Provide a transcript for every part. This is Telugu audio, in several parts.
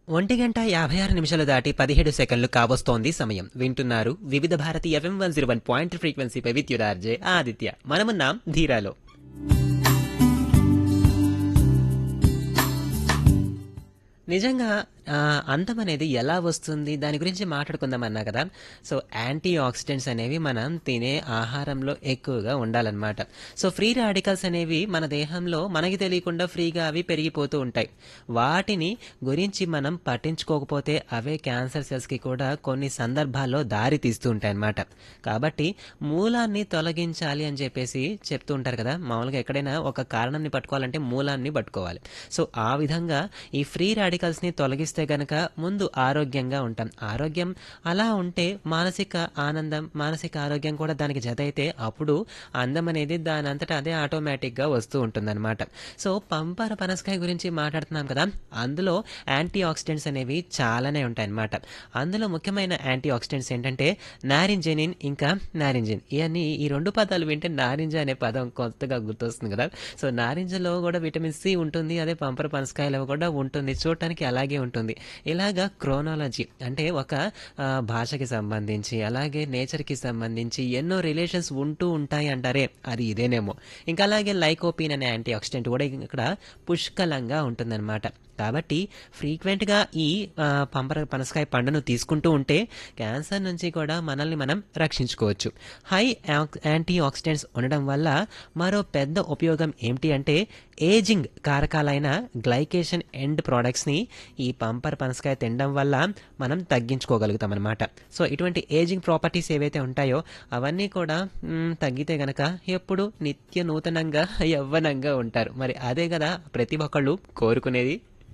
ఒంటి గంట యాభై ఆరు నిమిషాలు దాటి పదిహేడు సెకండ్లు కావస్తోంది సమయం వింటున్నారు Vividh Bharati FM one zero one point ఫ్రీక్వెన్సీపై విద్యురార్జే ఆదిత్య మనమున్నాం ధీరాలో నిజంగా ఆ, అంతం అనేది ఎలా వస్తుంది దాని గురించి మాట్లాడుకుందాం అన్నా కదా సో యాంటీ ఆక్సిడెంట్స్ అనేవి మనం తినే ఆహారంలో ఎక్కువగా ఉండాలన్నమాట సో ఫ్రీ రాడికల్స్ అనేవి మన దేహంలో మనకి తెలియకుండా ఫ్రీగా అవి పెరిగిపోతూ ఉంటాయి వాటిని గురించి మనం పట్టించుకోకపోతే అవే క్యాన్సర్ సెల్స్కి కూడా కొన్ని సందర్భాల్లో దారి తీస్తూ ఉంటాయి అన్నమాట కాబట్టి మూలాన్ని తొలగించాలి అని చెప్పేసి చెప్తూ ఉంటారు కదా మామూలుగా ఎక్కడైనా ఒక కారణాన్ని పట్టుకోవాలంటే మూలాన్ని పట్టుకోవాలి సో ఆ విధంగా ఈ ఫ్రీ రాడికల్స్ని తొలగిస్తే గనక ముందు ఆరోగ్యంగా ఉంటాం ఆరోగ్యం అలా ఉంటే మానసిక ఆనందం మానసిక ఆరోగ్యం కూడా దానికి జత అయితే అప్పుడు అందం అనేది దాని అంతటా అదే ఆటోమేటిక్గా వస్తూ ఉంటుందన్నమాట సో పంపర పనసకాయ గురించి మాట్లాడుతున్నాం కదా అందులో యాంటీ ఆక్సిడెంట్స్ అనేవి చాలానే ఉంటాయన్నమాట అందులో ముఖ్యమైన యాంటీ ఆక్సిడెంట్స్ ఏంటంటే నారింజెనిన్ ఇంకా నారింజిన్ ఇవన్నీ ఈ రెండు పదాలు వింటే నారింజ అనే పదం కొత్తగా గుర్తొస్తుంది కదా సో నారింజలో కూడా విటమిన్ సి ఉంటుంది అదే పంపర పనసకాయలో కూడా ఉంటుంది చూడటానికి అలాగే ఉంటుంది ఇలాగా క్రోనాలజీ అంటే ఒక ఆ, భాషకి సంబంధించి అలాగే నేచర్కి సంబంధించి ఎన్నో రిలేషన్స్ ఉంటూ ఉంటాయి అంటారే అది ఇదేనేమో ఇంకా అలాగే లైకోపీన్ అనే యాంటీ ఆక్సిడెంట్ కూడా ఇక్కడ పుష్కలంగా ఉంటుందన్నమాట కాబట్టి ఫ్రీక్వెంట్గా ఈ ఆ, పంపర పనసకాయ పండును తీసుకుంటూ ఉంటే క్యాన్సర్ నుంచి కూడా మనల్ని మనం రక్షించుకోవచ్చు హై యాంటీ ఆక్సిడెంట్స్ ఉండడం వల్ల మరో పెద్ద ఉపయోగం ఏమిటి అంటే ఏజింగ్ కారకాలైన గ్లైకేషన్ ఎండ్ ప్రోడక్ట్స్ని ఈ పంపర్ పనసకాయ తినడం వల్ల మనం తగ్గించుకోగలుగుతాం అనమాట సో ఇటువంటి ఏజింగ్ ప్రాపర్టీస్ ఏవైతే ఉంటాయో అవన్నీ కూడా మ్, తగ్గితే గనక ఎప్పుడు నిత్య నూతనంగా యవ్వనంగా ఉంటారు మరి అదే కదా ప్రతి ఒక్కళ్ళు కోరుకునేది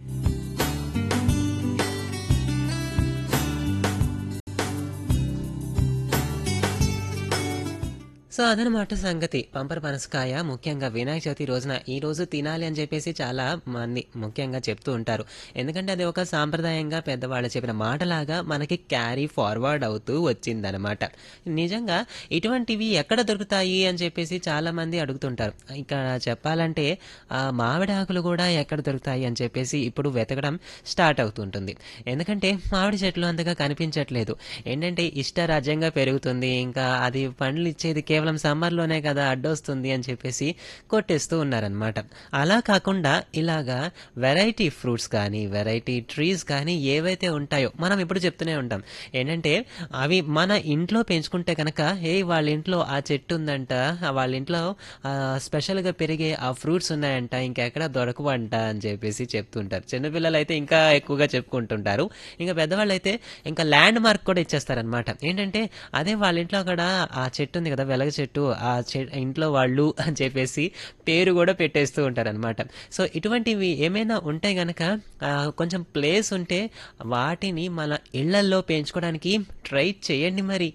సో అదనమాట సంగతి పంపర పనసకాయ ముఖ్యంగా వినాయక చవితి రోజున ఈ రోజు తినాలి అని చెప్పేసి చాలా మంది ముఖ్యంగా చెప్తూ ఉంటారు ఎందుకంటే అది ఒక సాంప్రదాయంగా పెద్దవాళ్ళు చెప్పిన మాటలాగా మనకి క్యారీ ఫార్వర్డ్ అవుతూ వచ్చిందనమాట నిజంగా ఇటువంటివి ఎక్కడ దొరుకుతాయి అని చెప్పేసి చాలా మంది అడుగుతుంటారు ఇక్కడ చెప్పాలంటే ఆ మామిడి ఆకులు కూడా ఎక్కడ దొరుకుతాయి అని చెప్పేసి ఇప్పుడు వెతకడం స్టార్ట్ అవుతుంటుంది ఎందుకంటే మామిడి చెట్లు అంతగా కనిపించట్లేదు ఏంటంటే ఇష్టరాజ్యంగా పెరుగుతుంది ఇంకా అది పండ్లు ఇచ్చేది కేవలం సమ్మర్లోనే కదా అడ్డొస్తుంది అని చెప్పేసి కొట్టేస్తూ ఉన్నారనమాట అలా కాకుండా ఇలాగా వెరైటీ ఫ్రూట్స్ కానీ వెరైటీ ట్రీస్ కానీ ఏవైతే ఉంటాయో మనం ఇప్పుడు చెప్తూనే ఉంటాం ఏంటంటే అవి మన ఇంట్లో పెంచుకుంటే కనుక ఏ వాళ్ళ ఇంట్లో ఆ చెట్టు ఉందంట ఆ వాళ్ళ ఇంట్లో ఆ, స్పెషల్గా పెరిగే ఆ ఫ్రూట్స్ ఉన్నాయంట ఇంకెక్కడ దొరకవంట అని చెప్పేసి చెప్తుంటారు చిన్నపిల్లలు అయితే ఇంకా ఎక్కువగా చెప్పుకుంటుంటారు ఇంకా పెద్దవాళ్ళు అయితే ఇంకా ల్యాండ్ మార్క్ కూడా ఇచ్చేస్తారనమాట ఏంటంటే అదే వాళ్ళ ఇంట్లో అక్కడ ఆ చెట్టు ఉంది కదా వెలగ చెట్టు ఆ చె ఇంట్లో వాళ్ళు అని చెప్పేసి పేరు కూడా పెట్టేస్తూ ఉంటారనమాట సో ఇటువంటివి ఏమైనా ఉంటే గనక ఆ, కొంచెం ప్లేస్ ఉంటే వాటిని మన ఇళ్లల్లో పెంచుకోవడానికి ట్రై చేయండి మరి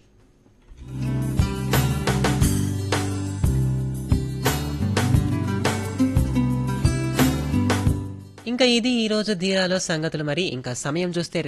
ఇంకా ఇది ఈ రోజు ధీరాలో సంగతులు మరి ఇంకా సమయం చూస్తే